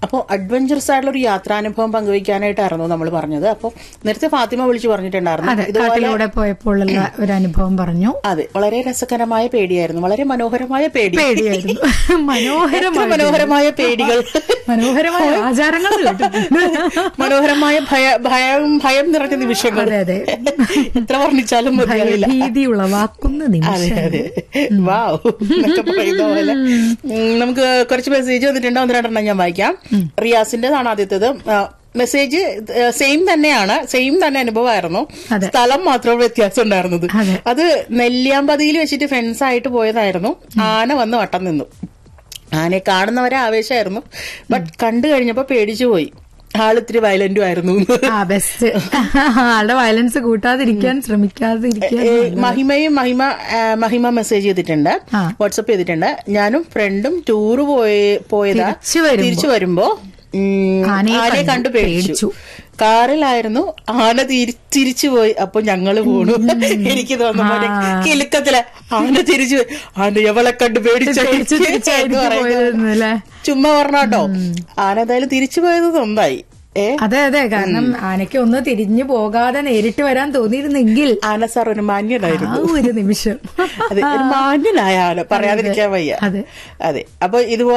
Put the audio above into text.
അപ്പോൾ അഡ്വഞ്ചറസ് ആയിട്ടുള്ള ഒരു യാത്രാനുഭവം പങ്കുവയ്ക്കാനായിട്ടായിരുന്നു നമ്മൾ പറഞ്ഞത് അപ്പോൾ നേരത്തെ ഫാത്തിമ വിളിച്ചു പറഞ്ഞിട്ടുണ്ടായിരുന്നു അതെ ഇതുപോലെ കാട്ടിലൂടെ പോയപ്പോഴുള്ള ഒരു അനുഭവം പറഞ്ഞു അതെ വളരെ രസകരമായ പേടിയായിരുന്നു വളരെ മനോഹരമായ പേടി പേടിയായിരുന്നു എത്ര മനോഹരമായ മനോഹരമായ പേടികൾ മനോഹരമായ ആചാരങ്ങൾ കേട്ടിട്ടുണ്ട് മനോഹരമായ ഭയ ഭയം ഭയം നിറഞ്ഞ നിമിഷങ്ങൾ അതെ അതെ എത്ര വർണ്ണിച്ചാലും മതിയാവില്ല ഭീതി ഉളവാക്കുന്ന അതെ നിമിഷം അതെ വാവ് എന്നൊക്കെ പറയുന്ന പോലെ ഉം, നമുക്ക് കുറച്ച് മെസ്സേജ് വന്നിട്ടുണ്ട് ഒന്ന് രണ്ടെണ്ണം ഞാൻ വായിക്കാം റിയാസിന്റേതാണ് ആദ്യത്തേത് ആ, മെസ്സേജ് സെയിം തന്നെയാണ് സെയിം തന്നെ അനുഭവമായിരുന്നു അതെ. സ്ഥലം മാത്രം വ്യത്യാസം ഉണ്ടായിരുന്നത് അതെ. അത് നെല്ലിയാമ്പതിയിൽ വെച്ചിട്ട് ഫ്രണ്ട്സ് ആയിട്ട് പോയതായിരുന്നു ആന വന്ന് വട്ടം നിന്നു ആനയെ കാണുന്നവരെ ആവേശമായിരുന്നു ബട്ട് കണ്ടു കഴിഞ്ഞപ്പോ പേടിച്ചു പോയി ആളിത്തിരി വയലന്റും ആയിരുന്നു ആ ബെസ്റ്റ് ആളുടെ വയലൻസ് കൂട്ടാതിരിക്കാൻ ശ്രമിക്കാതിരിക്കാൻ ഏ, മഹിമയും മഹിമ ആ, മഹിമ മെസ്സേജ് ചെയ്തിട്ടുണ്ട് ആ. വാട്സപ്പ് ചെയ്തിട്ടുണ്ട് ഞാനും ഫ്രണ്ടും ടൂറ് പോയി പോയതാ തിരിച്ചു വരുമ്പോ. തിരിച്ചു വരുമ്പോ ഉം, ആനയെ ആനയെ കണ്ടു, കണ്ടു പേടിച്ചു പേടിച്ചു. കാറിലായിരുന്നു ആന തിരി- തിരിച്ചു പോയി അപ്പൊ ഞങ്ങള് പോണു എനിക്ക് തോന്നുമ്പോ ഒരു കിലുക്കത്തില് ആന തിരിച്ചു പോയി. ആന എവളെ കണ്ട് പേടിച്ചു പേടിച്ച് തിരിച്ചായിരിക്കും പോയതെന്നല്ലേ ചുമ്മാ പറഞ്ഞാട്ടോ ആന എന്തായാലും തിരിച്ചു പോയത് നന്നായി ഏ അതെ അതെ കാരണം ആനയ്ക്ക് ഒന്ന് തിരിഞ്ഞു പോകാതെ നേരിട്ട് വരാൻ തോന്നിയിരുന്നെങ്കിൽ ആന സാർ ഒരു മാന്യനായിരുന്നു ആ ഒരു നിമിഷം അതെ ഒരു മാന്യനായ ആന പറയാതിരിക്കാൻ വയ്യ അതെ. അതെ അപ്പൊ ഇതുപോലെ